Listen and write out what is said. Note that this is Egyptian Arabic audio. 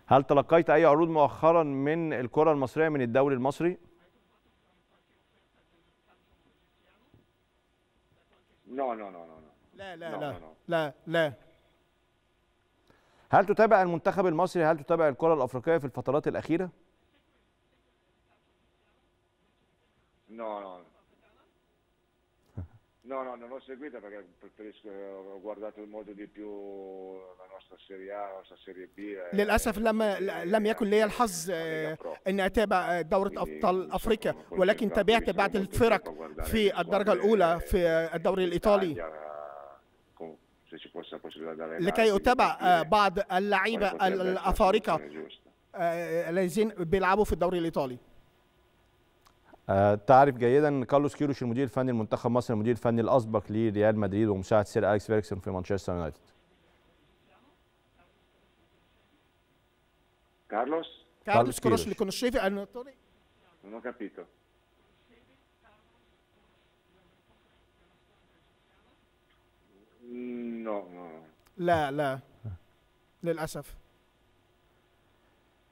هل تلقيت اي عروض مؤخرا من الكره المصريه من الدوري المصري No, no, no, no, no. لا لا No, لا no, no. لا لا هل تتابع المنتخب المصري هل تتابع الكره الافريقيه في الفترات الاخيره No, no. No, no, non l'ho seguita perché preferisco, ho guardato molto di più la nostra Serie A, la nostra Serie B. e- للاسف لم لم يكن لي الحظ آه، ان اتابع دورة ابطال افريقيا ولكن تابعت بعض الفرق في الدرجة الاولى في الدوري الايطالي Con- se ci fosse la possibilità di allenarsi, لكي di اتابع آه، capire بعض quale اللعيبة potrebbe essere la الافارقة soluzione giusta. آه، الذين بيلعبوا في الدوري الايطالي آه، تعرف جيدا ان كارلوس كيروش المدير الفني لمنتخب مصر المدير الفني الاسبق لريال مدريد ومساعد سير اليكس فيركسون في مانشستر يونايتد Carlos? كارلوس كروش كيروش. لكونشيفي الناطوري Non ho capito. Mm, No, no, no. لا لا للاسف